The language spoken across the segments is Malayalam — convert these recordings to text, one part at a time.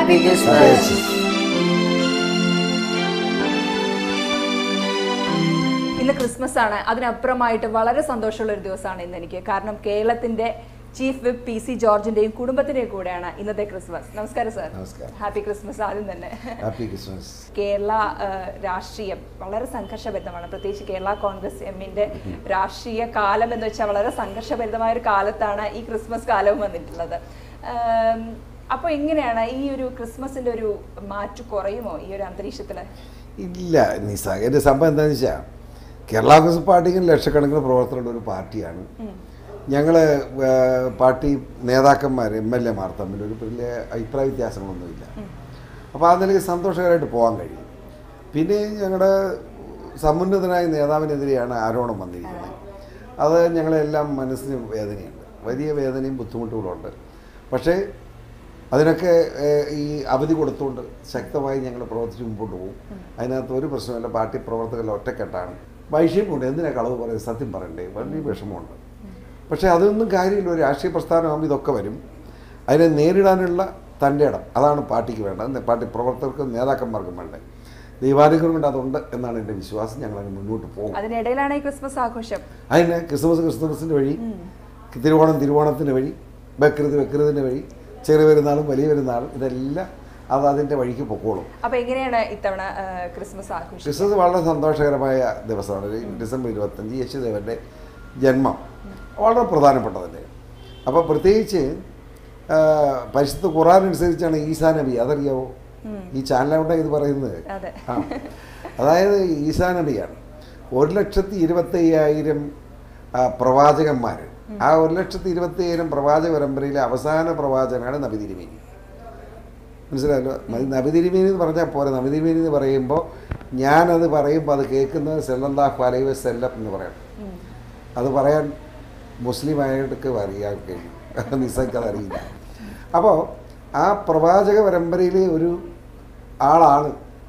ഹാപ്പി ക്രിസ്മസ് ഇന്ന് ക്രിസ്മസ് ആണ് അതിനപ്പുറമായിട്ട് വളരെ സന്തോഷമുള്ള ഒരു ദിവസമാണ് ഇന്ന് എനിക്ക് കാരണം കേരളത്തിന്റെ ചീഫ് വിപ്പ് പി സി ജോർജിന്റെയും കുടുംബത്തിന്റെയും കൂടെയാണ് ഇന്നത്തെ ക്രിസ്മസ് നമസ്കാരം സർ നമസ്കാരം. ഹാപ്പി ക്രിസ്മസ് ആദ്യം തന്നെ ഹാപ്പി ക്രിസ്മസ് കേരള ആ, രാഷ്ട്രീയം വളരെ സംഘർഷഭരിതമാണ് പ്രത്യേകിച്ച് കേരള കോൺഗ്രസ് എമ്മിന്റെ രാഷ്ട്രീയ കാലം എന്ന് വെച്ചാൽ വളരെ സംഘർഷഭരിതമായ ഒരു കാലത്താണ് ഈ ക്രിസ്മസ് കാലവും വന്നിട്ടുള്ളത് ആം, അപ്പൊ എങ്ങനെയാണ് ഈ ഒരു ക്രിസ്മസിന്റെ ഒരു മാറ്റു കുറയുമോ ഈ ഒരു അന്തരീക്ഷത്തില് ഇല്ല നിസ എൻ്റെ സംഭവം എന്താണെന്ന് വെച്ചാൽ കേരള കോൺഗ്രസ് പാർട്ടിക്ക് ലക്ഷക്കണക്കിന് പ്രവർത്തകരുടെ ഒരു പാർട്ടിയാണ് ഞങ്ങൾ പാർട്ടി നേതാക്കന്മാർ എം എൽ എമാർ തമ്മിൽ ഒരു വലിയ അഭിപ്രായ വ്യത്യാസങ്ങളൊന്നുമില്ല അപ്പോൾ ആ നിലയ്ക്ക് സന്തോഷകരമായിട്ട് പോകാൻ കഴിയും പിന്നെ ഞങ്ങളുടെ സമുന്നതനായ നേതാവിനെതിരെയാണ് ആരോപണം വന്നിരിക്കുന്നത് അത് ഞങ്ങളെല്ലാം മനസ്സിന് വേദനയുണ്ട് വലിയ വേദനയും ബുദ്ധിമുട്ടുകളുണ്ട് പക്ഷേ അതിനൊക്കെ ഏഹ്, ഈ അവധി കൊടുത്തുകൊണ്ട് ശക്തമായി ഞങ്ങൾ പ്രവർത്തിച്ച് മുമ്പോട്ട് പോകും അതിനകത്ത് ഒരു പ്രശ്നമില്ല പാർട്ടി പ്രവർത്തകരെല്ലാം ഒറ്റക്കെട്ടാണ് വൈഷമ്യമുണ്ട് എന്തിനാ കളവ് പറയുന്നത് സത്യം പറയണ്ടേ വലിയ വിഷമമുണ്ട് പക്ഷേ അതൊന്നും കാര്യമില്ല ഒരു രാഷ്ട്രീയ പ്രസ്ഥാനമാകുമ്പോൾ ഇതൊക്കെ വരും അതിനെ നേരിടാനുള്ള തൻ്റെ ഇടം അതാണ് പാർട്ടിക്ക് വേണ്ടത് പാർട്ടി പ്രവർത്തകർക്കും നേതാക്കന്മാർക്കും വേണ്ടത് ദൈവാനുഗ്രഹം കൊണ്ട് അതുണ്ട് എന്നാണ് എൻ്റെ വിശ്വാസം ഞങ്ങൾ അതിന് മുന്നോട്ട് പോകും അതിനിടയിലാണ് ഈ ക്രിസ്മസ് ആഘോഷം അതിന് ക്രിസ്മസ് ക്രിസ്മസിൻ്റെ വഴി തിരുവോണം തിരുവോണത്തിൻ്റെ വഴി ബക്രീത് ബക്രീതിൻ്റെ വഴി ചെറിയ പെരുന്നാളും വലിയ പെരുന്നാളും ഇതെല്ലാം അത് അതിൻ്റെ വഴിക്ക് പൊക്കോളും അപ്പൊ എങ്ങനെയാണ് ഇത്തവണ ആ, ക്രിസ്മസ് ആഘോഷം ക്രിസ്മസ് വളരെ സന്തോഷകരമായ ദിവസമാണ് ഒരു ഡിസംബർ ഇരുപത്തഞ്ച് യേശുദേവൻ്റെ ജന്മം വളരെ പ്രധാനപ്പെട്ടതല്ലേ അപ്പോൾ പ്രത്യേകിച്ച് ആ, പരിശുദ്ധ ഖുറാൻ അനുസരിച്ചാണ് ഈസാ നബി അതറിയാവോ ഈ ചാനലവിടെ ഇത് പറയുന്നത് അതെ ആ അതായത് ഈസാ നബിയാണ് ഒരു ലക്ഷത്തി ഇരുപത്തി അയ്യായിരം പ്രവാചകന്മാർ ആ ഒരു ലക്ഷത്തി ഇരുപത്തി അയ്യായിരം പ്രവാചക പരമ്പരയിലെ അവസാന പ്രവാചകനാണ് നബി തിരുമേനി മനസ്സിലായല്ലോ മതി നബി തിരുമേനി എന്ന് പറഞ്ഞാൽ പോരെ നബി തിരുമേനി എന്ന് പറയുമ്പോൾ ഞാനത് പറയുമ്പോൾ അത് കേൾക്കുന്നത് സെല്ലല്ലാഹു അലൈഹി വസല്ലം എന്ന് പറയണം അത് പറയാൻ മുസ്ലിം ആയിട്ട് അറിയാൻ കഴിയും നിസ്സക്ക് അതറിയില്ല അപ്പോൾ ആ പ്രവാചക പരമ്പരയിലെ ഒരു ആളാണ്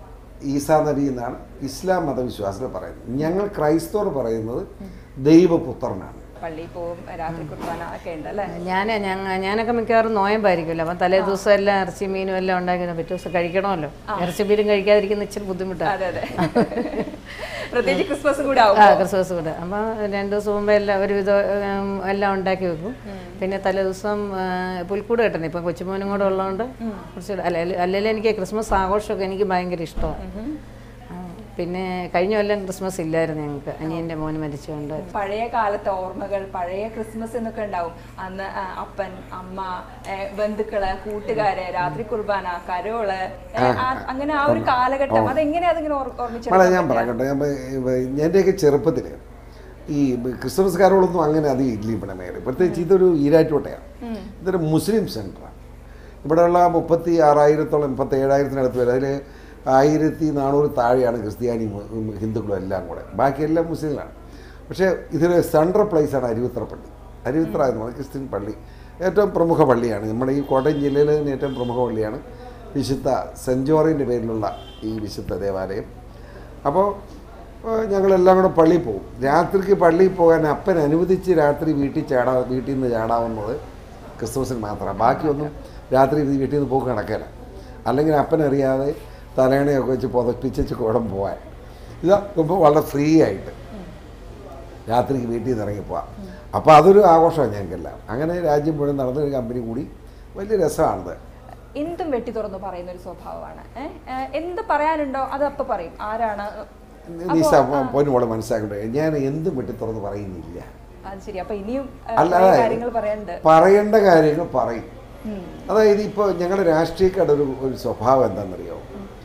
ഈസാ നബി എന്നാണ് ഇസ്ലാം മതവിശ്വാസത്തിൽ പറയുന്നത് ഞങ്ങൾ ക്രൈസ്തവർ പറയുന്നത് ദൈവപുത്രനാണ് പള്ളിയിൽ പോവും രാത്രി കുർബാന ഒക്കെ ഉണ്ട് അല്ലേ ഞാൻ ഞങ്ങ ഞാനൊക്കെ മിക്കവാറും നോയമ്പായിരിക്കുമല്ലോ അപ്പം തലേ ദിവസം എല്ലാം ഇറച്ചി മീനും എല്ലാം ഉണ്ടാക്കി പിറ്റേ ദിവസം കഴിക്കണമല്ലോ ഇറച്ചി മീനും കഴിക്കാതിരിക്കുന്ന ഇച്ചിരി ബുദ്ധിമുട്ടാണ് അതെ അതെ പ്രത്യേകിച്ച് ക്രിസ്മസ് കൂടെ ആ ആവും ക്രിസ്മസ് കൂടെ അപ്പം രണ്ട് ദിവസം മുമ്പ് എല്ലാം ഒരുവിധം ഉം, എല്ലാം ഉണ്ടാക്കി വെക്കും പിന്നെ തലേ ദിവസം ആ, പുൽക്കൂട് കെട്ടണം ഇപ്പം കൊച്ചുമോനും കൂടെ ഉള്ളതുകൊണ്ട് കുറച്ച് അല്ല അല്ലെങ്കിൽ എനിക്ക് ക്രിസ്മസ് ആഘോഷമൊക്കെ എനിക്ക് ഭയങ്കര ഇഷ്ടമാണ് പിന്നെ കഴിഞ്ഞ കൊല്ലം ക്രിസ്മസ് ഇല്ലായിരുന്നു ഞങ്ങൾക്ക് അനിയൻ്റെ മോന് മരിച്ചുകൊണ്ട് പഴയ കാലത്തെ ഓർമ്മകൾ പഴയ ക്രിസ്മസ് എന്നൊക്കെ ഉണ്ടാവും അന്ന് ആ, അപ്പൻ അമ്മ ഏ, ബന്ധുക്കള് കൂട്ടുകാര് രാത്രി കുർബാന കരോള് ഏ, ആ- അങ്ങനെ ആ ഒരു കാലഘട്ടം അതെങ്ങനെയാ അതിങ്ങനെ ഓർ- മോളെ ഓർമ്മിച്ചെടുക്കാൻ ഞാൻ പറ്റുക? പറയട്ടെ ഞാൻ ഇപ്പം എൻ്റെയൊക്കെ ചെറുപ്പത്തിൽ ഈ ക്രിസ്മസ് കാരോളൊന്നും അങ്ങനെ അധികം ഇല്ല ഇവിടെ മേലെ പ്രത്യേകിച്ച് ഇതൊരു ഈരാറ്റുകോട്ടയാണ് ഇതൊരു മുസ്ലിം സെൻറ്ററാണ് ഇവിടെയുള്ള മുപ്പത്തി ആറായിരത്തോളം മുപ്പത്തി ഏഴായിരത്തിനടുത്ത് വരെ അതിൽ ആയിരത്തി നാനൂറ് താഴെയാണ് ക്രിസ്ത്യാനി മു- ഹിന്ദുക്കളും എല്ലാം കൂടെ ബാക്കിയെല്ലാം മുസ്ലിങ്ങളാണ് പക്ഷേ ഇതിന് സെൻട്രൽ പ്ലേസാണ് അരുവിത്ര പള്ളി അരുവിത്ര എന്ന് പറയുന്നത് ക്രിസ്ത്യൻ പള്ളി ഏറ്റവും പ്രമുഖ പള്ളിയാണ് നമ്മുടെ ഈ കോട്ടയം ജില്ലയിലെ തന്നെ ഏറ്റവും പ്രമുഖ പള്ളിയാണ് വിശുദ്ധ സെൻറ്റ് ജോറിൻ്റെ പേരിലുള്ള ഈ വിശുദ്ധ ദേവാലയം അപ്പോൾ ഏഹ് ഞങ്ങളെല്ലാം കൂടെ പള്ളിയിൽ പോകും രാത്രിക്ക് പള്ളിയിൽ പോകാൻ അപ്പൻ അനുവദിച്ച് രാത്രി വീട്ടിൽ ചാടാ വീട്ടിൽ നിന്ന് ചാടാവുന്നത് ക്രിസ്മസിന് മാത്രമാണ് ബാക്കിയൊന്നും രാത്രി ഇത് വീട്ടിൽ നിന്ന് പോക്ക് നടക്കില്ല അല്ലെങ്കിൽ അപ്പനറിയാതെ തലേണയൊക്കെ വെച്ച് പുതപ്പിച്ച് കുടം പോകാൻ ഇതാകുമ്പോൾ വളരെ ഫ്രീ ആയിട്ട് രാത്രിക്ക് വീട്ടിൽ നിന്ന് ഇറങ്ങി പോവാം അപ്പോൾ അതൊരു ആഘോഷമാണ് ഞങ്ങൾക്കെല്ലാം അങ്ങനെ രാജ്യം മുഴുവൻ നടന്നൊരു കമ്പനി കൂടി വലിയ രസമാണിത് എന്തും വെട്ടി തുറന്ന് പറയുന്ന ഒരു സ്വഭാവമാണ് ഏ? ഏ, എന്ത് പറയാനുണ്ടോ അത് അപ്പൊ പറയും ആരാണ് നീ പോയിന്റ് മോളെ മനസ്സിലാക്കണ്ടേ ഞാൻ എന്തും വെട്ടി തുറന്ന് പറയുന്നില്ല അത് ശരി അപ്പൊ ഇനിയും ഏ, അല്ല കുറേ അതായത് കാര്യങ്ങൾ പറയാനുണ്ട് പറയേണ്ട കാര്യങ്ങൾ പറയും ഉം. അതായത് ഇപ്പോൾ ഞങ്ങളുടെ രാഷ്ട്രീയക്കാരുടെ ഒരു ഒരു സ്വഭാവം എന്താണെന്നറിയോ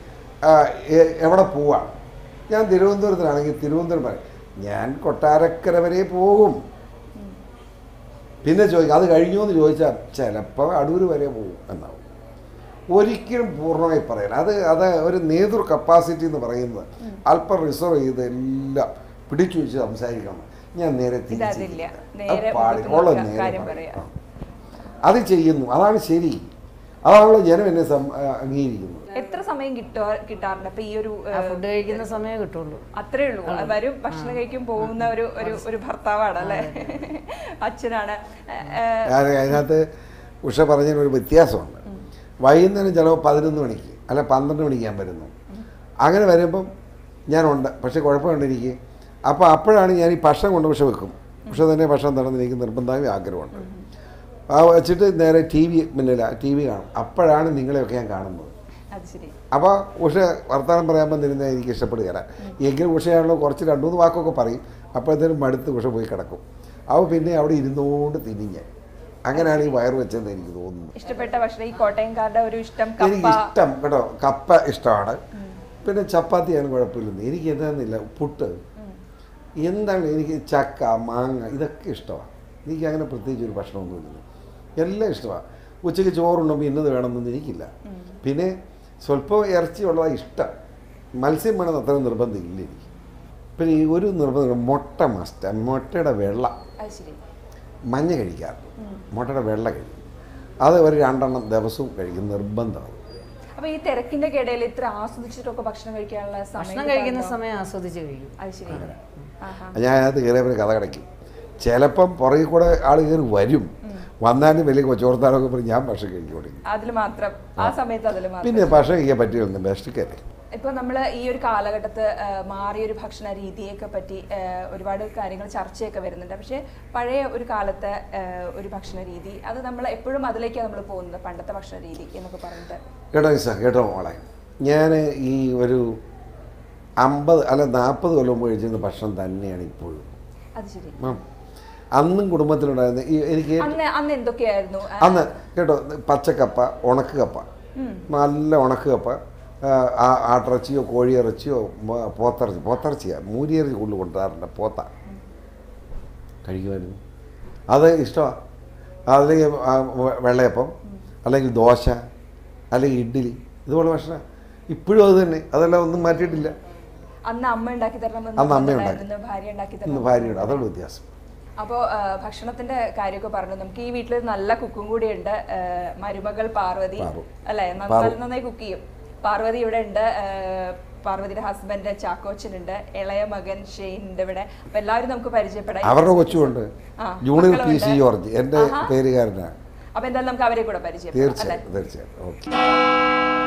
ആ, എ- എവിടെ പോവാം ഞാൻ തിരുവനന്തപുരത്തിലാണെങ്കിൽ തിരുവനന്തപുരം പറയും ഞാൻ കൊട്ടാരക്കര വരെ പോകും പിന്നെ ചോദിക്കും അത് കഴിഞ്ഞോ എന്ന് ചോദിച്ചാൽ ചിലപ്പോൾ അടൂർ വരെ പോകും എന്നാവും ഒരിക്കലും പൂർണ്ണമായി പറയില്ല അത് അത് ഒരു നേതൃ കപ്പാസിറ്റി എന്ന് പറയുന്നത് അല്പം റിസർവ് ചെയ്ത് എല്ലാം പിടിച്ചു വെച്ച് സംസാരിക്കണം ഞാൻ നേരെ ഇതതില്ല. തിരിച്ചില്ല നേരെ അത് പാടില്ല. മുഖത്ത് ഉള്ളത് നോക്കുക, നേരെ കാര്യം പറയും. പറയാം. ആ. അത് ചെയ്യുന്നു അതാണ് ശരി അതാണല്ലോ ജനം എന്നെ സം- ആ, അംഗീകരിക്കുന്നത് എത്ര സമയം കിട്ടുക കിട്ടാറുണ്ട് അപ്പൊ ഈ ഒരു ഏ, ഫുഡ് കഴിക്കുന്ന സമയമേ കിട്ടുള്ളൂ അത്രേ ഉള്ളൂ വരും ഭക്ഷണം കഴിക്കും പോകുന്ന ഒരു ഒരു ഒരു ഭർത്താവാണ് അല്ലേ അച്ഛനാണ് ഏ, ഏ, ഞാൻ അതിനകത്ത് ഉഷ പറഞ്ഞതിന് ഒരു വ്യത്യാസമുണ്ട് വൈകുന്നേരം ചിലപ്പോൾ പതിനൊന്ന് മണിക്ക് അല്ല പന്ത്രണ്ട് മണിക്ക് ഞാൻ വരുന്നു അങ്ങനെ വരുമ്പം ഞാനുണ്ട് പക്ഷേ കുഴപ്പമുണ്ട് എനിക്ക് അപ്പോൾ അപ്പോഴാണ് ഞാൻ ഈ ഭക്ഷണം കൊണ്ട് പക്ഷെ വെക്കും പക്ഷെ തന്നെ ഭക്ഷണം തടന്ന് എനിക്ക് നിർബന്ധമായും ആഗ്രഹമുണ്ട് ആ വെച്ചിട്ട് നേരെ ടി വി മുന്നില ടി വി കാണും അപ്പോഴാണ് നിങ്ങളെയൊക്കെ ഞാൻ കാണുന്നത് അത് ശരി അപ്പോൾ ഉഷ വർത്തമാനം പറയാൻ വന്നിരുന്നാൽ എനിക്ക് ഇഷ്ടപ്പെടുകയില്ല എങ്കിലും ഉഷയാണല്ലോ കുറച്ച് രണ്ട് മൂന്ന് വാക്കൊക്കെ പറയും അപ്പോഴത്തേനും മടുത്ത് ഉഷ പോയി കിടക്കും അപ്പോൾ പിന്നെ അവിടെ ഇരുന്നുകൊണ്ട് തിരിഞ്ഞ് അങ്ങനെയാണ് ഈ വയറ് വെച്ചതെന്ന് എനിക്ക് തോന്നുന്നു ഇഷ്ടപ്പെട്ട ഭക്ഷണം ഈ കോട്ടയംകാരുടെ ഒരു ഇഷ്ടം എനിക്ക് കപ്പ ഇഷ്ടം കേട്ടോ കപ്പ ഇഷ്ടമാണ് പിന്നെ ചപ്പാത്തിയാണ് കുഴപ്പമില്ലെന്ന് എനിക്ക് എന്താണെന്നില്ല പുട്ട് എന്താണ് എനിക്ക് ചക്ക മാങ്ങ ഇതൊക്കെ ഇഷ്ടമാണ് എനിക്ക് അങ്ങനെ പ്രത്യേകിച്ച് ഒരു ഭക്ഷണമൊന്നുമില്ല എല്ലാം ഇഷ്ടമാണ് ഉച്ചയ്ക്ക് ചോറുണ്ടുമ്പോൾ ഇന്നത് വേണമെന്നൊന്നും എനിക്കില്ല പിന്നെ സ്വല്പം ഇറച്ചി ഉള്ളതാണ് ഇഷ്ടം മത്സ്യം വേണമെന്ന് അത്ര നിർബന്ധമില്ല എനിക്ക് പിന്നെ ഈ ഒരു നിർബന്ധം മുട്ട മസ്റ്റ് മുട്ടയുടെ വെള്ള അത് ശരി മഞ്ഞ കഴിക്കാറുണ്ട് മുട്ടയുടെ വെള്ള കഴിക്കും അത് ഒരു രണ്ടെണ്ണം ദിവസവും കഴിക്കും നിർബന്ധമാണ് അപ്പൊ ഈ തിരക്കിന്റെ ഇടയിൽ ഇത്ര ആസ്വദിച്ചിട്ടൊക്കെ ഭക്ഷണം കഴിക്കാനുള്ള സമയം ഭക്ഷണം കഴിക്കുന്ന കിട്ടാറുണ്ടോ? സമയം ആസ്വദിച്ച് കഴിക്കും അത് ശരി ആഹാ ഞാൻ അതിനകത്ത് കയറിയപ്പോൾ കഥ കിടക്കും ചിലപ്പം പുറകിൽ കൂടെ ആൾ കയറി വരും വന്നാലും വലിയ കൊച്ചോർത്താനൊക്കെ പറഞ്ഞ് ഞാൻ ഭക്ഷണം കഴിക്കും തുടങ്ങി അതിൽ മാത്രം ആ സമയത്ത് അതിൽ മാത്രം പിന്നെ ഭക്ഷണം കഴിക്കാൻ പറ്റിയൊന്നും ബെസ്റ്റ്ക്കല്ലേ ഇപ്പൊ നമ്മൾ ഈ ഒരു കാലഘട്ടത്ത് ആ, മാറിയ ഒരു ഭക്ഷണ രീതിയൊക്കെ പറ്റി ആ, ഒരുപാട് കാര്യങ്ങൾ ചർച്ചയൊക്കെ വരുന്നുണ്ട് പക്ഷേ പഴയ ഒരു കാലത്തെ ആ, ഒരു ഭക്ഷണ രീതി അത് നമ്മൾ എപ്പോഴും അതിലേക്കാണ് നമ്മൾ പോകുന്നത് പണ്ടത്തെ ഭക്ഷണ രീതി എന്നൊക്കെ പറഞ്ഞിട്ട് കേട്ടോ സാർ കേട്ടോ മോളെ ഞാൻ ഈ ഒരു അമ്പത് അല്ല നാൽപ്പത് കൊല്ലം മുമ്പ് കഴിച്ചിരുന്ന ഭക്ഷണം തന്നെയാണ് ഇപ്പോഴും അത് ശരി ആ. അന്നും കുടുംബത്തിലുണ്ടായിരുന്ന ഈ എനിക്ക് ഏറ്റവും- അന്ന് അന്ന് എന്തൊക്കെയായിരുന്നു ആ, അന്ന് കേട്ടോ പച്ചക്കപ്പ ഉണക്ക് കപ്പ നല്ല ഉണക്ക് കപ്പ ആ, ആ- ആട്ടിറച്ചിയോ കോഴിയിറച്ചിയോ മ- പോത്തിറച്ചി പോത്തിറച്ചിയാണ് മൂരിയിറച്ചി കൂടുതൽ കൊണ്ടുവരാറുണ്ട് പോത്ത കഴിക്കുമായിരുന്നു അത് ഇഷ്ടമാണ് അല്ലെങ്കിൽ ആ വെ- വെള്ളയപ്പം അല്ലെങ്കിൽ ദോശ അല്ലെങ്കിൽ ഇഡ്ഡലി ഇതുപോലെ ഭക്ഷണം ഇപ്പോഴും അത് തന്നെ അതെല്ലാം ഒന്നും മാറ്റിയിട്ടില്ല അന്ന് അമ്മ ഉണ്ടാക്കി തരണം എന്ന് അന്ന് അമ്മ പറഞ്ഞിട്ടുണ്ടായിരുന്നു, ഭാര്യ ഉണ്ടാക്കി ഇന്ന് തരണം ഭാര്യയുടെ അതുള്ള വ്യത്യാസം അപ്പോൾ ഭക്ഷണത്തിന്റെ കാര്യമൊക്കെ പറഞ്ഞു നമുക്ക് ഈ വീട്ടിൽ നല്ല കുക്കും കൂടിയുണ്ട് ആ, മരുമകൾ പാർവതി പാറു. അല്ലെ പാറു. നന്നായി കുക്ക് ചെയ്യും പാർവതി ഇവിടെ ഉണ്ട് ആ, പാർവതിയുടെ ഹസ്ബൻഡ് ചാക്കോച്ചൻ ഉണ്ട് ഇളയ മകൻ ഷെയ്ൻ ഉണ്ട് ഇവിടെ അപ്പൊ എല്ലാവരും നമുക്ക് പരിചയപ്പെടാം അവരുടെ കൊച്ചുമുണ്ട് ആ, ജൂണിയർ പി മക്കളുണ്ട്. സി ജോർജ് എൻ്റെ ആഹാ. പേരുകാരനാണ് അപ്പൊ എന്തായാലും നമുക്ക് അവരെ കൂടെ പരിചയപ്പെടാം അല്ലെ തീർച്ചയായും തീർച്ചയായും ഓക്കെ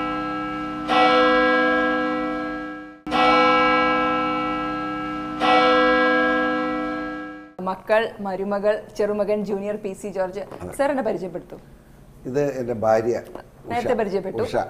മക്കൾ മരുമകൾ ചെറുമകൻ junior P C George sir എന്നെ പരിചയപ്പെടുത്തു ഇത് എൻ്റെ ഭാര്യ ഉഷ. നേരത്തെ പരിചയപ്പെട്ടു. ഉഷ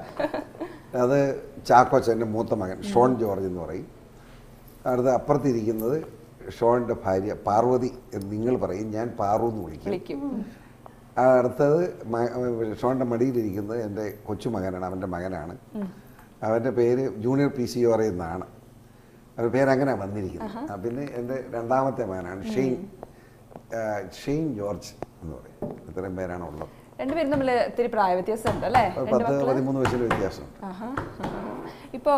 അത് ചാക്കോച്ച എൻ്റെ മൂത്ത മകൻ ഷോൺ ജോർജ് എന്ന് പറയും അടുത്ത് അപ്പുറത്തിരിക്കുന്നത് ഷോണിൻ്റെ ഭാര്യ പാർവതി എന്ന് നിങ്ങൾ പറയും ഞാൻ പാറു എന്ന് വിളിക്കും വിളിക്കും ആ അടുത്തത് മ- ഷോണിൻ്റെ മടിയിലിരിക്കുന്നത് എൻ്റെ കൊച്ചുമകനാണ് അവൻ്റെ മകനാണ് അവൻ്റെ പേര് ജൂനിയർ പി സി ഓറ എന്നാണ് അവരുടെ പേര് അങ്ങനെ വന്നിരിക്കുന്നത് ആ, പിന്നെ എൻ്റെ രണ്ടാമത്തെ മകനാണ് ഷെയ്ൻ ആ, ഷെയ്ൻ ജോർജ് എന്ന് പറയും ഇത്രയും പേരാണ് ഉള്ളത് രണ്ടുപേരും തമ്മിൽ ഇത്തിരി പ്രായ വ്യത്യാസം ഉണ്ട് അല്ലേ ഒരു രണ്ട് പത്ത് മക്കള് പതിമൂന്ന് വയസ്സിൽ വ്യത്യാസം ആഹാ. ഇപ്പോ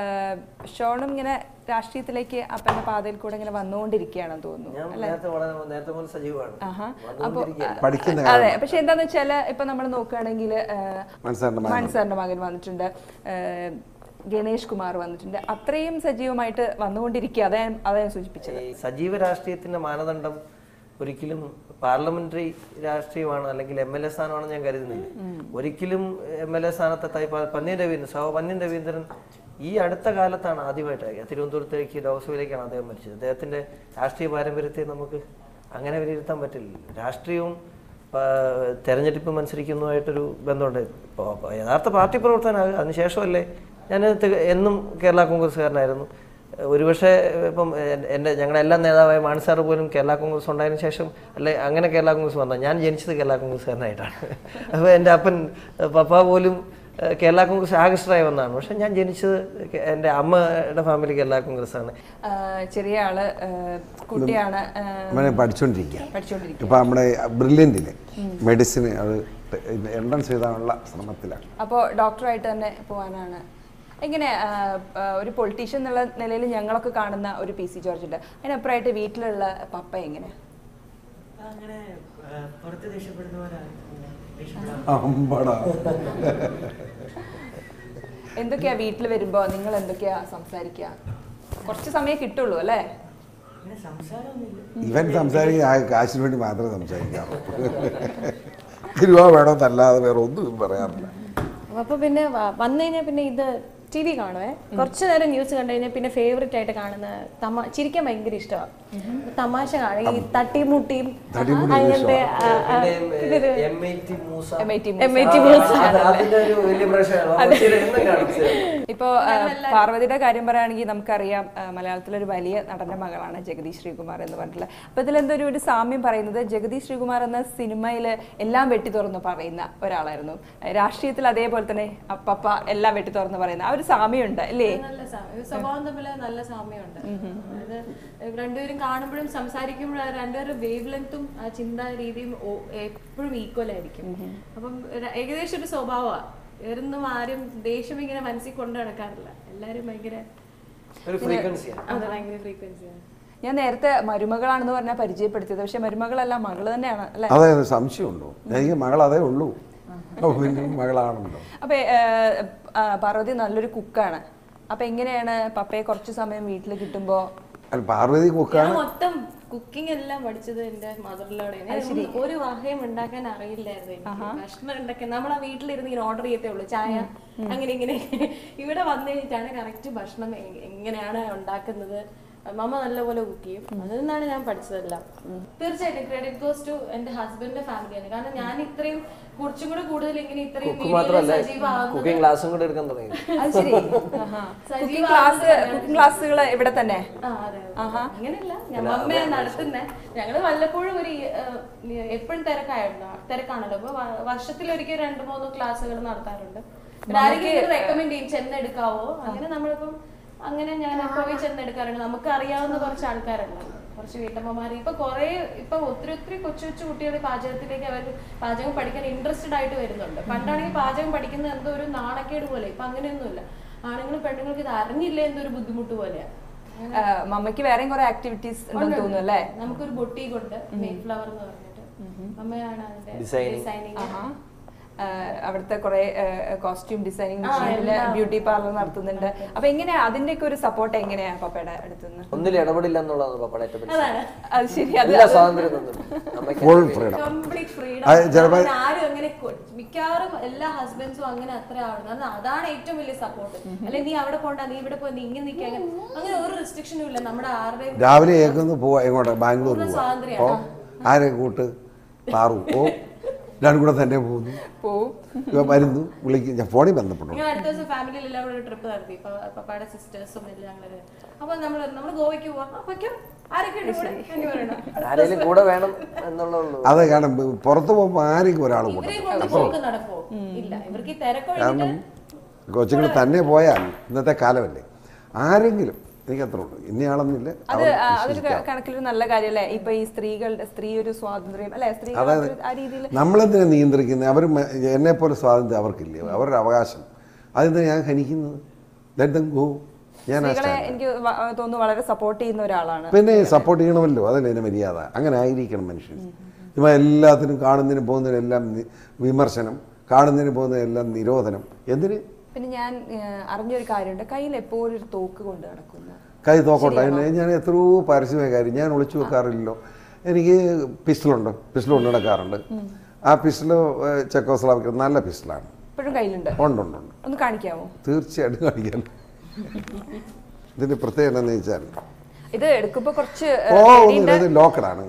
ഷോണും ഇങ്ങനെ രാഷ്ട്രീയത്തിലേക്ക് അപ്പന്റെ പാതയിൽ കൂടെ ഇങ്ങനെ വന്നുകൊണ്ടിരിക്കുകയാണെന്ന് തോന്നുന്നു ഞാൻ അല്ലെ നേരത്തെ വളരെ നേരത്തെ മുതൽ സജീവമാണ് ആഹാ. അപ്പൊ വന്നുകൊണ്ടിരിക്കുകയല്ല. പഠിക്കുന്ന അതെ കാലം പക്ഷെ എന്താന്ന് വെച്ചാല് ഇപ്പൊ നമ്മൾ നോക്കുകയാണെങ്കിൽ മനസ്സാറിൻ്റെ മകൻ മാൻസാറിന്റെ മകൻ വന്നിട്ടുണ്ട് ആ, ഗണേഷ് കുമാർ വന്നിട്ടുണ്ട് അത്രയും സജീവമായിട്ട് വന്നുകൊണ്ടിരിക്കുക അതാ ഞാൻ- അതാ ഞാൻ സൂചിപ്പിച്ചത് ഈ സജീവ രാഷ്ട്രീയത്തിന്റെ മാനദണ്ഡം ഒരിക്കലും പാർലമെന്ററി രാഷ്ട്രീയമാണ് അല്ലെങ്കിൽ എം എൽ എ സ്ഥാനമാണെന്ന് ഞാൻ കരുതുന്നില്ല ഒരിക്കലും എം എൽ എ സ്ഥാനത്തെത്തായി പ- പന്ന്യൻ രവീന്ദ്രൻ സഹോ പന്ന്യൻ രവീന്ദ്രൻ ഈ അടുത്ത കാലത്താണ് ആദ്യമായിട്ട് തിരുവനന്തപുരത്തേക്ക് ലോക്സഭയിലേക്കാണ് അദ്ദേഹം മരിച്ചത് അദ്ദേഹത്തിന്റെ രാഷ്ട്രീയ പാരമ്പര്യത്തെ നമുക്ക് അങ്ങനെ വിലയിരുത്താൻ പറ്റില്ല രാഷ്ട്രീയവും ആ, തെരഞ്ഞെടുപ്പ് മത്സരിക്കുന്നതുമായിട്ടൊരു ബന്ധമുണ്ട് ഇപ്പോൾ യഥാർത്ഥ പാർട്ടി പ്രവർത്തനമാകുക അതിനുശേഷമല്ലേ ഞാൻ തിക- എന്നും കേരള കോൺഗ്രസ്സുകാരനായിരുന്നു ഒരുപക്ഷെ ഇപ്പം എൻ- എൻ്റെ ഞങ്ങളുടെ എല്ലാ നേതാവായ മാനസാർ പോലും കേരള കോൺഗ്രസ് ഉണ്ടായതിനു ശേഷം അല്ലെ അങ്ങനെ കേരള കോൺഗ്രസ് വന്ന ഞാൻ ജനിച്ചത് കേരള കോൺഗ്രസ്സുകാരനായിട്ടാണ് അപ്പോൾ എൻ്റെ അപ്പൻ ഏഹ്, പപ്പ പോലും ഏഹ്, കേരള കോൺഗ്രസ് ആകൃഷ്ടരായി വന്നതാണ് പക്ഷെ ഞാൻ ജനിച്ചത് കെ- എൻ്റെ അമ്മയുടെ ഫാമിലി കേരള കോൺഗ്രസ് ആണ് ആ, ചെറിയ ആള് ആ, കുട്ടിയാണ് ആ, അവനെ പഠിച്ചുകൊണ്ടിരിക്കുക പഠിച്ചുകൊണ്ടിരിക്കുക ഇപ്പം നമ്മുടെ ബ്രില്യൻറ്റിൽ മെഡിസിന് അത് എൻട്രൻസ് എഴുതാനുള്ള ശ്രമത്തിലാണ് അപ്പോൾ ഡോക്ടറായിട്ട് തന്നെ പോകാനാണ് എങ്ങനെ ആ, ആ, ഒരു പൊളിറ്റീഷ്യൻ എന്നുള്ള നിലയിൽ ഞങ്ങളൊക്കെ കാണുന്ന ഒരു പി സി ജോർജ് ഉണ്ട് അതിനപ്പുറമായിട്ട് വീട്ടിലുള്ള പപ്പ എങ്ങനെ അങ്ങനെ പുറത്ത് ദേഷ്യപ്പെടുന്നവരാണ് അമ്പടാ എന്തൊക്കെയാ വീട്ടിൽ വരുമ്പോ നിങ്ങൾ എന്തൊക്കെയാ സംസാരിക്കുക കുറച്ച് സമയം കിട്ടുള്ളൂ അല്ലേ സംസാരമൊന്നുമില്ല ഇവൻ സംസാരിക്കുക ആ കാശിന് വേണ്ടി മാത്രമേ സംസാരിക്കാറുള്ളൂ രൂപ വേണമെന്നല്ലാതെ വേറെ ഒന്നും പറയാറില്ല അപ്പൊ പിന്നെ വ- വന്നു കഴിഞ്ഞാൽ പിന്നെ ഇത് ടി വി കാണുവേ കുറച്ചു നേരം ന്യൂസ് കണ്ടു കഴിഞ്ഞാൽ പിന്നെ ഫേവറേറ്റ് ആയിട്ട് കാണുന്ന തമാ ചിരിക്കാൻ ഭയങ്കര ഇഷ്ടമാണ് തമാശ കാണും ഈ തട്ടിമുട്ടിയും അങ്ങനത്തെ ആ, ആ, ഇതൊരു M80 Musa. M80 M80 Musa. അത് അതിന്റെ ഒരു വലിയ പ്രശ്നമാണ് എന്നും കാണും ഇപ്പോ ആ, പാർവതിയുടെ കാര്യം പറയുകയാണെങ്കിൽ നമുക്കറിയാം ആ, മലയാളത്തിലൊരു വലിയ നടന്റെ മകളാണ് ജഗദീഷ് ശ്രീകുമാർ എന്ന് പറഞ്ഞിട്ടുള്ള അപ്പൊ ഇതിലെന്തോ ഒരു- ഒരു സാമ്യം പറയുന്നത് ജഗദീഷ് ശ്രീകുമാർ എന്ന സിനിമയിൽ എല്ലാം വെട്ടി തുറന്ന് പറയുന്ന ഒരാളായിരുന്നു രാഷ്ട്രീയത്തിൽ അതേപോലെ തന്നെ അപ്പപ്പ എല്ലാം വെട്ടി തുറന്ന് പറയുന്ന ആ ഒരു സാമ്യമുണ്ട് അല്ലേ നല്ല സാമ്യം സ്വഭാവം തമ്മിൽ നല്ല സാമ്യമുണ്ട് അത് രണ്ടുപേരും കാണുമ്പോഴും സംസാരിക്കുമ്പോഴും ആ രണ്ടുപേരും വേവ് ലെങ്ത്തും ആ ചിന്താ രീതിയും എപ്പോഴും ഈക്വൽ ആയിരിക്കും അപ്പം ര- ഏകദേശം ഒരു സ്വഭാവമാണ് ഇവരൊന്നും ആരും ദേഷ്യം ഇങ്ങനെ മനസ്സിൽ കൊണ്ടു നടക്കാറില്ല എല്ലാരും ഭയങ്കര ഒരു ഫ്രീക്വൻസിയാണ് അത് ഭയങ്കര ഫ്രീക്വൻസിയാണ് ഞാൻ നേരത്തെ മരുമകളാണെന്ന് പറഞ്ഞാൽ പരിചയപ്പെടുത്തിയത് പക്ഷെ മരുമകളല്ല മകള് തന്നെയാണ് അല്ലെ അതെ സംശയമുണ്ടോ എനിക്ക് മകൾ അതേ ഉള്ളൂ ഓ, പിന്നെ മകളാണല്ലോ അപ്പൊ ഏ, ആ, പാർവതി നല്ലൊരു കുക്കാണ് അപ്പൊ എങ്ങനെയാണ് പപ്പയെ കുറച്ച് സമയം വീട്ടിൽ കിട്ടുമ്പോ അല്ല പാർവതി ഞാൻ കുക്കാണ് മൊത്തം കുക്കിംഗ് എല്ലാം പഠിച്ചത് എന്റെ മദറിലോടെ ഒരു വകയും ഉണ്ടാക്കാൻ അറിയില്ലായിരുന്നു എനിക്ക് ഭക്ഷണം ഉണ്ടാക്കാൻ നമ്മൾ ആ വീട്ടിലിരുന്ന് ഇങ്ങനെ ഓർഡർ ചെയ്യത്തേ ഉള്ളൂ ചായ അങ്ങനെ ഇങ്ങനെ ഇവിടെ വന്നു കഴിഞ്ഞിട്ടാണ് കറക്റ്റ് ഭക്ഷണം എ- എങ്ങനെയാണ് ഉണ്ടാക്കുന്നത് മമ്മ നല്ലപോലെ കുക്ക് ചെയ്യും അതിൽ നിന്നാണ് ഞാൻ പഠിച്ചതെല്ലാം തീർച്ചയായിട്ടും ക്രെഡിറ്റ് ഗോസ് ടു എന്റെ ഹസ്ബൻഡിന്റെ ഫാമിലിയാണ് കാരണം ഞാൻ ഇത്രയും കുറച്ചും കൂടെ കൂടുതൽ ഇങ്ങനെ ഇത്രയും കുക്ക് വീഡിയോയിൽ മാത്രമല്ല സജീവമാകുന്നത് കുക്കിംഗ് ക്ലാസ്സും കൂടെ എടുക്കാൻ തുടങ്ങി അത് ശരി കുക്കിംഗ് ക്ലാസ് കുക്കിംഗ് ക്ലാസ്സുകൾ ഇവിടെ തന്നെ ആ, അതെ, അതെ. അങ്ങനെയല്ല ഞാൻ അമ്മയെ നടത്തുന്നേ ഞങ്ങള് വല്ലപ്പോഴും ഒരു എപ്പോഴും തിരക്കായിരുന്നു തിരക്കാണല്ലോ അപ്പൊ വ- വർഷത്തിലൊരിക്കൽ രണ്ട് മൂന്ന് ക്ലാസ്സുകൾ നടത്താറുണ്ട് പിന്നെ ആരെങ്കിലും റെക്കമെൻഡ് ചെയ്യും ചെന്നെടുക്കാവോ അങ്ങനെ നമ്മളിപ്പം അങ്ങനെ ഞാൻ പോയി ചെന്നെടുക്കാറുണ്ട് നമുക്ക് അറിയാവുന്ന കുറച്ച് ആൾക്കാരുണ്ട് കുറച്ച് വീട്ടമ്മമാര് ഇപ്പൊ കുറെ ഇപ്പൊ ഒത്തിരി ഒത്തിരി കൊച്ചു കൊച്ചു കുട്ടികൾ പാചകത്തിലേക്ക് അവർ പാചകം പഠിക്കാൻ ഇൻട്രസ്റ്റഡ് ആയിട്ട് വരുന്നുണ്ട് പണ്ടാണെങ്കിൽ പാചകം പഠിക്കുന്നത് എന്തോ ഒരു നാണക്കേട് പോലെ ഇപ്പൊ അങ്ങനെയൊന്നുമില്ല ആണുങ്ങളും പെണ്ണുങ്ങൾക്ക് ഇത് അറിഞ്ഞില്ലേ എന്തോ ഒരു ബുദ്ധിമുട്ട് പോലെയാ ആ, മമ്മയ്ക്ക് വേറെയും കുറെ ആക്ടിവിറ്റീസ് ഉണ്ടെന്ന് തോന്നുന്നു അല്ലേ നമുക്കൊരു ബൊട്ടീക്ക് ഉണ്ട് മെയ്ഡ് ഫ്ലവർ എന്ന് പറഞ്ഞിട്ട് അമ്മയാണ് അതിന്റെ Designing. ഡിസൈനിങ് ആഹാ. ആ, അവിടുത്തെ കുറെ കോസ്റ്റ്യൂം ഡിസൈനിങ് ആ, എല്ലാം. ബ്യൂട്ടി പാർലർ നടത്തുന്നുണ്ട് അപ്പൊ എങ്ങനെയാ അതിന്റെ ഒക്കെ ഒരു സപ്പോർട്ട് എങ്ങനെയാ പപ്പയുടെ അടുത്തുനിന്ന് ഒന്നിലും ഇടപെടില്ല എന്നുള്ളതാണ് പപ്പയുടെ ഏറ്റവും വലിയ അതാണ് അത് ശരി അത് എല്ലാ സ്വാതന്ത്ര്യം തന്നു അമ്മയ്ക്ക് ഫുൾ ഫ്രീഡം കംപ്ലീറ്റ് ഫ്രീഡം അത് ചിലപ്പോ- ആരും അങ്ങനെ കൊ- മിക്കവാറും എല്ലാ ഹസ്ബൻഡ്സും അങ്ങനെ അത്ര ആവണം കാരണം അതാണ് ഏറ്റവും വലിയ സപ്പോർട്ട് അല്ലെ നീ അവിടെ പോണ്ട നീ ഇവിടെ പോയി നീ ഇങ്ങനെ നിൽക്കുക അങ്ങനെ അങ്ങനെ ഒരു റെസ്ട്രിക്ഷനും ഇല്ല നമ്മുടെ ആരുടെയും രാവിലെ ഏക്കൊന്ന് പോവാ എങ്ങോട്ട് ബാംഗ്ലൂർ പൂർണ്ണ പോവാ സ്വാതന്ത്ര്യമാണ്. ഓ ആരെ കൂട്ട് പാറു ഓ രണ്ടും കൂടെ തന്നെ പോകുന്നു പോവും ഇവ വരുന്നു വിളിക്കും ഞാൻ ഫോണിൽ ബന്ധപ്പെട്ടു ഞങ്ങൾ അടുത്ത ദിവസം ഫാമിലിയിൽ എല്ലാം കൂടെ ഒരു ട്രിപ്പ് നടത്തി ഇപ്പൊ പപ്പായുടെ സിസ്റ്റേഴ്സും എല്ലാം ഞങ്ങള് അപ്പൊ നമ്മൾ നമ്മൾ ഗോവയ്ക്ക് പോവാം അപ്പൊക്കും ആരൊക്കെ ഉണ്ട് കൂടെ എന്ന് പറയണം ആരെങ്കിലും കൂടെ വേണം എന്നുള്ളൂ അത് കാരണം പുറത്ത് പോകുമ്പോൾ ആരെങ്കിലും ഒരാൾ കൂട്ടും ഇവരെ കൊണ്ട് പോക്ക് നടക്കുമോ ഇല്ല ഇവർക്ക് ഈ തിരക്കൊഴിഞ്ഞിട്ട് കാരണം കൊച്ചുങ്ങൾ തന്നെ പോയാൽ ഇന്നത്തെ കാലമല്ലേ ആരെങ്കിലും എനിക്ക് അത്ര ഉള്ളൂ ഇന്നയാളെന്നില്ല അത് അവർ ആ, അതൊരു വിശ്വസിക്കാം. കണക്കിലൊരു നല്ല കാര്യല്ലേ ഇപ്പൊ ഈ സ്ത്രീകളുടെ സ്ത്രീ ഒരു സ്വാതന്ത്ര്യം അല്ലെ സ്ത്രീ അതായത് ആ രീതിയിൽ നമ്മളെന്തിനാ നിയന്ത്രിക്കുന്നത് അവർ എന്നെ പോലെ സ്വാതന്ത്ര്യം അവർക്കില്ലേ അവരുടെ അവകാശം അതെന്താ ഞാൻ ഹനിക്കുന്നത് Let them go. ഞാൻ ആ സ്ത്രീകളെ stand. എനിക്ക് വ- തോന്നുന്നു വളരെ സപ്പോർട്ട് ചെയ്യുന്ന ഒരാളാണ് പിന്നെ സപ്പോർട്ട് ചെയ്യണമല്ലോ അതല്ലേ എൻ്റെ മര്യാദ അങ്ങനെ ആയിരിക്കണം മനുഷ്യൻ ഇവ എല്ലാത്തിനും കാണുന്നതിന് പോകുന്നതിനെല്ലാം നി- വിമർശനം കാണുന്നതിന് പോകുന്നതിനെല്ലാം നിരോധനം എന്തിന് പിന്നെ ഞാൻ ഏഹ്, അറിഞ്ഞൊരു കാര്യമുണ്ട് കയ്യിൽ എപ്പോഴും ഒരു തോക്ക് കൊണ്ട് നടക്കുന്നു കൈ തോക്കോട്ടെ അതിന് ഞാൻ എത്രയോ പരസ്യമായ കാര്യം ഞാൻ ഒളിച്ചു വെക്കാറില്ലല്ലോ എനിക്ക് പിസ്റ്റളുണ്ട് പിസ്റ്റൾ കൊണ്ട് നടക്കാറുണ്ട് ആ പിസ്റ്റൾ ചെക്കോസ്ലാവിക്ക് നല്ല പിസ്റ്റളാണ് ഇപ്പോഴും കയ്യിലുണ്ട് ഉണ്ട് ഉണ്ട് ഉണ്ട് ഒന്ന് കാണിക്കാമോ തീർച്ചയായിട്ടും കാണിക്കാൻ ഇതിന്റെ പ്രത്യേകത എന്താണെന്ന് വെച്ചാൽ ഇത് എടുക്കുമ്പോ കുറച്ച് ഓ ഏഹ്, ഒന്നുമില്ല ഇത് ലോക്കഡാണ്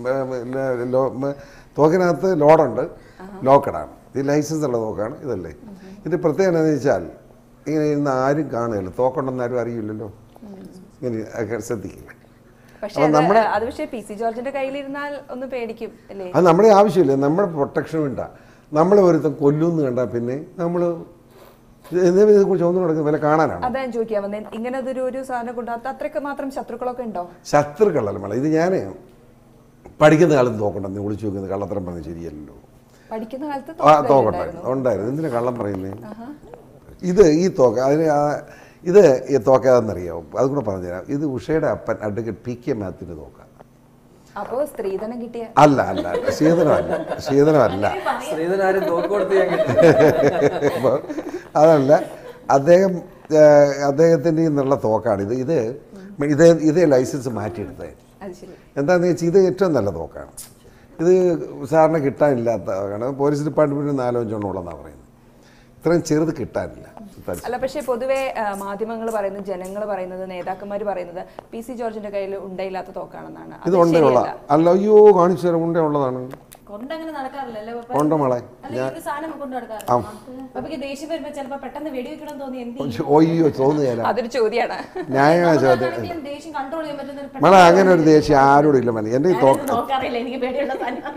തോക്കിനകത്ത് ലോഡുണ്ട് ലോക്കഡാണ് ഇത് ലൈസൻസ് ഉള്ള തോക്കാണ് ഇതല്ലേ ഇത് പ്രത്യേകത എന്താണെന്ന് വെച്ചാൽ ഇങ്ങനെ ഇരുന്ന് ആരും കാണുകയില്ല തോക്കുണ്ടെന്ന് ആരും അറിയില്ലല്ലോ ഇങ്ങനെ ഒക്കെ ശ്രദ്ധിക്കില്ല പക്ഷെ അപ്പൊ അത് നമ്മുടെ- അത് പക്ഷേ പി സി ജോർജിന്റെ കയ്യിലിരുന്നാൽ ഒന്ന് പേടിക്കും അല്ലേ അത് നമ്മുടെ ആവശ്യമില്ല നമ്മുടെ പ്രൊട്ടക്ഷൻ വേണ്ട നമ്മളെ ഒരുത്തം കൊല്ലുമെന്ന് കണ്ടാൽ പിന്നെ നമ്മൾ ഇതിനെ കുറിച്ച് ഒന്നും നടക്കുന്നത് വില കാണാനാണ് അതാ ഞാൻ ചോദിക്കാൻ വന്നേ ഇങ്ങനെ അതൊരു ഒരു സാധനം കൊണ്ട് അത് അത്രയ്ക്ക് മാത്രം ശത്രുക്കളൊക്കെ ഉണ്ടോ ശത്രുക്കളല്ല മേള ഇത് ഞാൻ പഠിക്കുന്ന കാലത്ത് തോക്കണ്ടെന്ന് വിളിച്ചു വെക്കുന്നത് കള്ളത്തരം പറഞ്ഞ് ശരിയല്ലല്ലോ പഠിക്കുന്ന കാലത്ത് ആ തോക്ക് തോക്കുണ്ടായിരുന്നു ഉണ്ടായിരുന്നു എന്തിനാ കള്ളം പറയുന്നേ ഇത് ഈ തോക്ക അതിന് ആ- ഇത് ഈ തോക്ക ഏതാണെന്നറിയാമോ അതും കൂടെ പറഞ്ഞുതരാം ഇത് ഉഷയുടെ അപ്പൻ അഡ്വക്കേറ്റ് പി കെ മാത്യുവിൻ്റെ തോക്ക അപ്പോ സ്ത്രീധനം കിട്ടിയ അല്ല അല്ല അല്ല ശീതനമല്ല ശീതനമല്ല ശ്രീധരൻ ആരും തോക്ക് കൊടുത്ത് ഞാൻ കിട്ടി അപ്പോൾ അതല്ല അദ്ദേഹം ഏഹ്, അദ്ദേഹത്തിൻ്റെ നിന്നുള്ള തോക്കാണ് ഇത് ഇത് ഇത് ഇതേ ലൈസൻസ് മാറ്റിയെടുത്തത് അത് ശരി എന്താണെന്ന് വെച്ചാൽ ഇത് ഏറ്റവും നല്ല തോക്കാണ് ഇത് സാറിന് കിട്ടാനില്ലാത്തതാണ് പോലീസ് ഡിപ്പാർട്ട്മെൻറ്റിന് നാലോ അഞ്ചെണ്ണം ഉള്ളതെന്നാണ് പറയുന്നത് ഇത്രയും ചെറുത് കിട്ടാനില്ല അല്ല പക്ഷേ പൊതുവെ മാധ്യമങ്ങൾ പറയുന്നത് ജനങ്ങൾ പറയുന്നത് നേതാക്കന്മാർ പറയുന്നത് പി സി ജോർജിന്റെ കയ്യിൽ ഉണ്ടയില്ലാത്ത തോക്കാണെന്നാണ് അത് ഇത് ഉണ്ടയുള്ള ശരിയല്ല. അല്ല അയ്യോ കാണിച്ചു തരാം ഉണ്ട ഉള്ളതാണ് കൊണ്ടങ്ങനെ നടക്കാറില്ലല്ലോ പപ്പ? ഉണ്ട് മോളെ അല്ല ഇത് സാധനം കൊണ്ട് നടക്കാറില്ല പപ്പയ്ക്ക് ദേഷ്യം വരുമ്പോ ചിലപ്പോ പെട്ടെന്ന് വെടിവെക്കണം തോന്നി എന്ത് ചെയ്യും? ഒയ്യോ തോന്നുകയില്ല അതൊരു ചോദ്യമാണ് ന്യായമായ ചോദ്യം നമുക്കാണെങ്കിലും ദേഷ്യം കൺട്രോൾ ചെയ്യാൻ പറ്റുന്ന ഒരു മോളെ അങ്ങനെ ഒരു ദേഷ്യം ആരോടും ഇല്ല മോനെ എൻ്റെ ഈ തോക്ക് ഞാനത് നോക്കാറില്ല എനിക്ക് പേടിയുള്ള സാധനം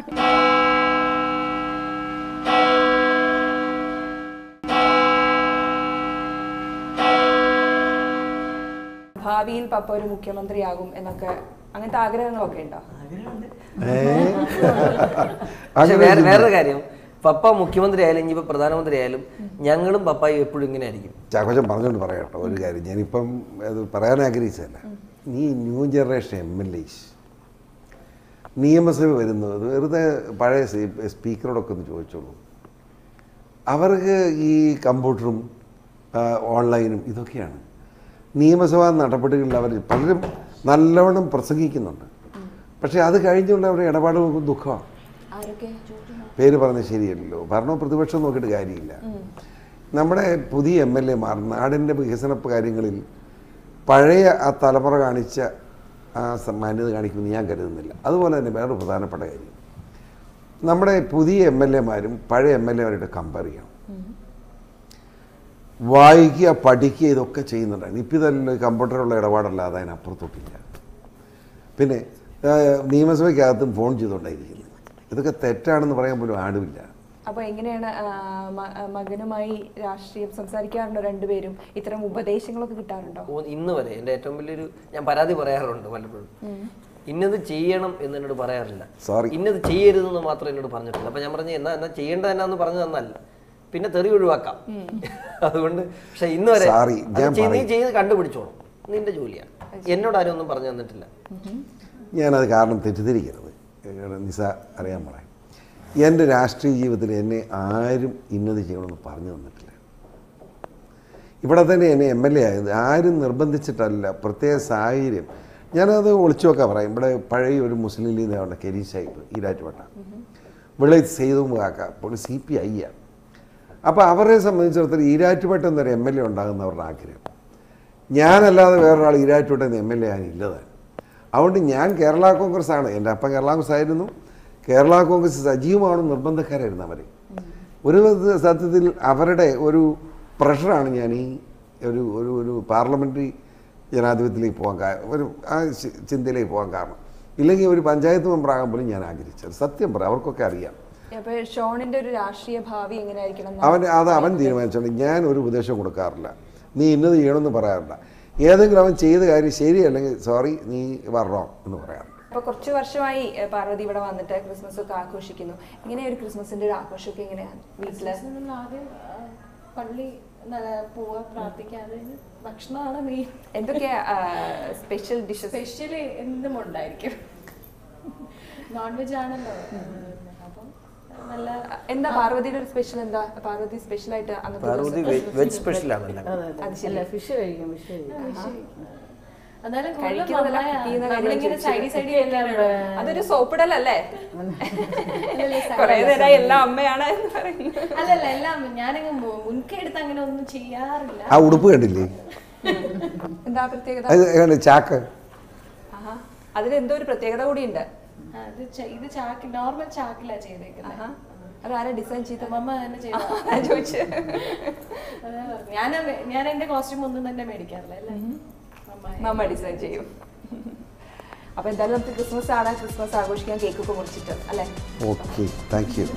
ഭാവിയിൽ പപ്പ ഒരു മുഖ്യമന്ത്രിയാകും എന്നൊക്കെ അങ്ങനത്തെ ആഗ്രഹങ്ങളൊക്കെ ഉണ്ടോ ഏ? പക്ഷെ അങ്ങനെ വേറെ വേറൊരു കാര്യം പപ്പ മുഖ്യമന്ത്രി ആയാലും ഇനിയിപ്പോ പ്രധാനമന്ത്രി ആയാലും ഞങ്ങളും പപ്പായും എപ്പോഴും ഇങ്ങനെ ആയിരിക്കും ചാക്കോച്ചൻ പറഞ്ഞുകൊണ്ട് പറയട്ടോ ഒരു കാര്യം ഞാനിപ്പം അത് പറയാൻ ആഗ്രഹിച്ചതല്ല നീ new generation M L S നിയമസഭ വരുന്നത് വെറുതെ പഴയ സ്പീ- സ്പീക്കറോടൊക്കെ ഒന്ന് ചോദിച്ചോളൂ അവർക്ക് ഈ കമ്പ്യൂട്ടറും ആ, ഓൺലൈനും ഇതൊക്കെയാണ് നിയമസഭാ നടപടികളിൽ അവർ പലരും നല്ലവണ്ണം പ്രസംഗിക്കുന്നുണ്ട് പക്ഷേ അത് കഴിഞ്ഞുള്ള അവരുടെ ഇടപാട് നോക്കുമ്പോൾ ദുഃഖമാണ് ആരൊക്കെ പേര് പറഞ്ഞത് ശരിയല്ലല്ലോ ഭരണവും പ്രതിപക്ഷം നോക്കിയിട്ട് കാര്യമില്ല നമ്മുടെ പുതിയ എം എൽ എമാർ നാടിൻ്റെ വികസന കാര്യങ്ങളിൽ പഴയ ആ തലമുറ കാണിച്ച ആ സ- മാന്യത കാണിക്കുമെന്ന് ഞാൻ കരുതുന്നില്ല അതുപോലെ തന്നെ വേറൊരു പ്രധാനപ്പെട്ട കാര്യം നമ്മുടെ പുതിയ എം എൽ എമാരും പഴയ എം എൽ എമാരായിട്ട് കമ്പയർ ചെയ്യണം വായിക്കുക പഠിക്കുക ഇതൊക്കെ ചെയ്യുന്നുണ്ടായിരുന്നു ഇപ്പം ഇതെല്ലാം കമ്പ്യൂട്ടറുള്ള ഇടപാടല്ലാതെ അതിനപ്പുറത്തോട്ടില്ല പിന്നെ ആ, നിയമസഭയ്ക്കകത്തും ഫോൺ ചെയ്തുകൊണ്ടായിരിക്കുന്നത് ഇതൊക്കെ തെറ്റാണെന്ന് പറയാൻ പോലും ആടുമില്ല അപ്പൊ എങ്ങനെയാണ് ആ, മ- മകനുമായി രാഷ്ട്രീയം സംസാരിക്കാറുണ്ടോ രണ്ടുപേരും ഇത്തരം ഉപദേശങ്ങളൊക്കെ കിട്ടാറുണ്ടോ ഓ, ഇന്ന് വരെ എൻ്റെ ഏറ്റവും വലിയൊരു ഞാൻ പരാതി പറയാറുണ്ട് പലപ്പോഴും ഇന്നത് ചെയ്യണം എന്ന് എന്നോട് പറയാറില്ല Sorry. ഇന്നത് ചെയ്യരുതെന്ന് മാത്രം എന്നോട് പറഞ്ഞിട്ടില്ല അപ്പൊ ഞാൻ പറഞ്ഞു എന്നാ എന്നാ ചെയ്യേണ്ടത് എന്നാന്ന് പറഞ്ഞു തന്നല്ല പിന്നെ തെറി ഒഴിവാക്കാം അതുകൊണ്ട് പക്ഷെ ഇന്ന് വരെ Sorry, അത് ഞാൻ ചെയ്ത് നീ പറയും. ചെയ്ത് കണ്ടുപിടിച്ചോളും നിന്റെ ജോലിയാണ് എന്നോട് ആരും ഒന്നും പറഞ്ഞു തന്നിട്ടില്ല ഞാനത് കാരണം തെറ്റിദ്ധരിക്കരുത് ഏഹ് നിസ അറിയാൻ പറയാം എൻ്റെ രാഷ്ട്രീയ ജീവിതത്തിൽ എന്നെ ആരും ഇന്നത് ചെയ്യണമെന്ന് പറഞ്ഞു തന്നിട്ടില്ല ഇവിടെ തന്നെ എന്നെ എം എൽ എ ആയത് ആരും നിർബന്ധിച്ചിട്ടല്ല പ്രത്യേക സാഹചര്യം ഞാനത് ഒളിച്ചു വെക്കാൻ പറയും ഇവിടെ പഴയ ഒരു മുസ്ലിം ലീഗ് നേതാവുണ്ട് കെരീ സാഹിബ് ഈരാറ്റുപേട്ട വിളി ചെയ്തു കാക്ക പുള്ളി സി പി ഐ ആണ് അപ്പോൾ അവരെ സംബന്ധിച്ചിടത്തോളം ഈരാറ്റുപേട്ട എന്നൊരു എം എൽ എ ഉണ്ടാകുന്നവരുടെ ആഗ്രഹം ഞാനല്ലാതെ വേറൊരാൾ ഈരാറ്റുപേട്ട എം എൽ എ ആനില്ലതാണ് അതുകൊണ്ട് ഞാൻ കേരള കോൺഗ്രസ് ആണ് എൻ്റെ അപ്പം കേരള കോൺഗ്രസ് ആയിരുന്നു കേരള കോൺഗ്രസ് സജീവമാണ് നിർബന്ധക്കാരായിരുന്നു അവർ ഒരു വിധ- സത്യത്തിൽ അവരുടെ ഒരു പ്രഷറാണ് ഞാൻ ഈ ഒരു ഒരു ഒരു പാർലമെൻ്ററി ജനാധിപത്യത്തിലേക്ക് പോകാൻ കാരണം ഒരു ആ ചി- ചിന്തയിലേക്ക് പോകാൻ കാരണം ഇല്ലെങ്കിൽ ഒരു പഞ്ചായത്ത് മെമ്പറാകാൻ പോലും ഞാൻ ആഗ്രഹിച്ചത് സത്യം പറ അവർക്കൊക്കെ അറിയാം അപ്പൊ ഷോണിന്റെ ഒരു രാഷ്ട്രീയ ഭാവി എങ്ങനെയായിരിക്കണം എന്ന് അവൻ അത് അവൻ തീരുമാനിച്ചോണ്ട് ഞാൻ ഒരു ഉപദേശം കൊടുക്കാറില്ല നീ ഇന്നത് ചെയ്യണമെന്ന് പറയാറില്ല ഏതെങ്കിലും അവൻ ചെയ്ത കാര്യം ശരിയല്ലെങ്കിൽ സോറി നീ വരണോ എന്ന് പറയാറുണ്ട് അപ്പൊ കുറച്ച് വർഷമായി ഏ, പാർവതി ഇവിടെ വന്നിട്ട് ക്രിസ്മസ് ഒക്കെ ആഘോഷിക്കുന്നു ഇങ്ങനെ ഒരു ക്രിസ്മസിന്റെ ഒരു ആഘോഷമൊക്കെ എങ്ങനെയാണ് വീട്ടില് നമ്മൾ ആദ്യം ആ, പള്ളി ന- പോവാ പ്രാർത്ഥിക്കാതെ ഭക്ഷണമാണ് മെയിൻ എന്തൊക്കെയാ സ്പെഷ്യൽ ഡിഷസ് സ്പെഷ്യലി എന്തും ഉണ്ടായിരിക്കും നോൺ വെജ് ആണല്ലോ അപ്പം നല്ല എന്താ പാർവതിയുടെ ഒരു സ്പെഷ്യൽ എന്താ പാർവതി സ്പെഷ്യൽ ആയിട്ട് അന്നത്തെ പാർവതി ദിവസം വെജ് സ്പെഷ്യലാണ് എല്ലാം അത് ശരി അല്ല ഫിഷ് കഴിക്കും ഫിഷ് കഴിക്കും എന്നാലും കഴിക്കുന്നതെല്ലാം കിട്ടിയെന്ന കാര്യം നമ്മളിങ്ങനെ സൈഡിൽ സൈഡിൽ അതൊരു സോപ്പിടലല്ലേ കൊറേ നേരമായി എല്ലാം അമ്മയാണ് എന്ന് പറയുന്നത് അല്ലല്ല എല്ലാം ഞാനങ്ങ് മു- മുൻകൈ എടുത്ത് അങ്ങനെ ഒന്നും ചെയ്യാറില്ല ആ ഉടുപ്പ് കണ്ടില്ലേ എന്താ പ്രത്യേകത അത് കണ്ട് ചാക്ക് ആഹാ അതിലെന്തോ ഒരു പ്രത്യേകത കൂടിയുണ്ട് ആ, ഇത് ച- ഇത് ചാക്ക് നോർമൽ ചാക്കിലാ ചെയ്തേക്കുന്നത് ആഹാ അതാരാ ഡിസൈൻ ചെയ്ത മമ്മ തന്നെ ചെയ്ത ഞാൻ ചോദിച്ചു ഞാൻ ഞാൻ എന്റെ കോസ്റ്റ്യൂം ഒന്നും തന്നെ മേടിക്കാറില്ല അല്ലേ മമ്മ മമ്മ ഡിസൈൻ ചെയ്യും അപ്പൊ എന്തായാലും നമുക്ക് ക്രിസ്മസ് ആണ് ക്രിസ്മസ് ആഘോഷിക്കാൻ കേക്കൊക്കെ മുറിച്ചിട്ട് അല്ലേ ഓക്കെ താങ്ക് യു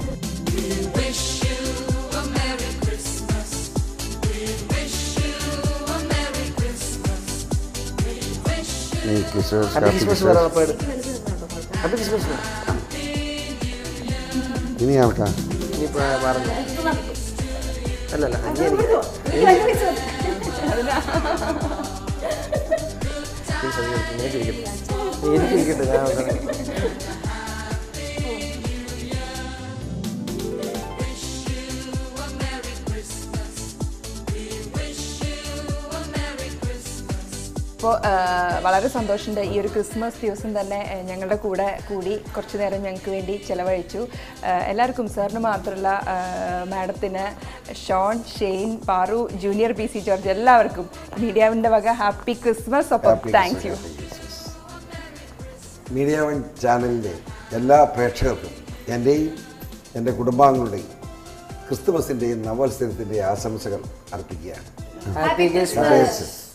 ഈ ക്രിസ്മസ് ഹാപ്പി ക്രിസ്മസ് കാർത്തിക് പറയാം അപ്പോഴ് ഹാപ്പി ക്രിസ്മസ് പറ. ഇനി ആൾക്കാ ഇനി പ- പറഞ്ഞു അല്ലല്ല ഇനി എനിക്ക് Please അത് കേൾക്ക്. നിനക്ക് ഇരിക്കട്ടെ. എനിക്ക് ഇരിക്കട്ടെ ഞാൻ അവസാനം. അപ്പോൾ വളരെ സന്തോഷമുണ്ട് ഈ ഒരു ക്രിസ്മസ് ദിവസം തന്നെ ആ, ഞങ്ങളുടെ കൂടെ കൂടി കുറച്ച് നേരം ഞങ്ങൾക്ക് വേണ്ടി ചിലവഴിച്ചു ആ, എല്ലാവർക്കും സാറിന് മാത്രമല്ല ആ, മാഡത്തിന് Shone Shaine Paru junior P C George എല്ലാവർക്കും മീഡിയാവിൻ്റെ വക ഹാപ്പി ക്രിസ്മസ് അപ്പം Happy thank you Christmas. Media one ചാനലിൻ്റെ എല്ലാ പ്രേക്ഷകർക്കും എൻ്റെയും എൻ്റെ കുടുംബാംഗങ്ങളുടെയും ക്രിസ്തുമസിൻ്റെയും നവത്സരത്തിൻ്റെയും ആശംസകൾ അർപ്പിക്കുകയാണ് ഹാപ്പി ക്രിസ്മസ് Happy Christmas.